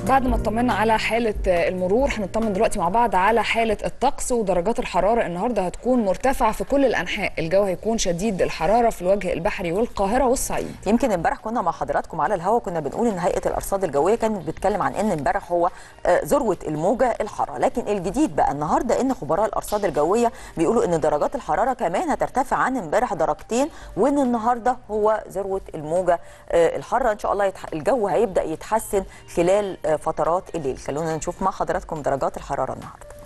بعد ما اطمنا على حالة المرور هنطمن دلوقتي مع بعض على حالة الطقس ودرجات الحرارة النهاردة هتكون مرتفعة في كل الأنحاء الجو هيكون شديد الحرارة في الوجه البحري والقاهرة والصعيد يمكن امبارح كنا مع حضراتكم على الهواء كنا بنقول ان هيئه الارصاد الجويه كانت بتتكلم عن ان امبارح هو آه، ذروه الموجه الحاره لكن الجديد بقى النهارده ان خبراء الارصاد الجويه بيقولوا ان درجات الحراره كمان هترتفع عن امبارح درجتين وان النهارده هو ذروه الموجه آه، الحاره ان شاء الله يتح... الجو هيبدا يتحسن خلال آه، فترات الليل خلونا نشوف مع حضراتكم درجات الحراره النهارده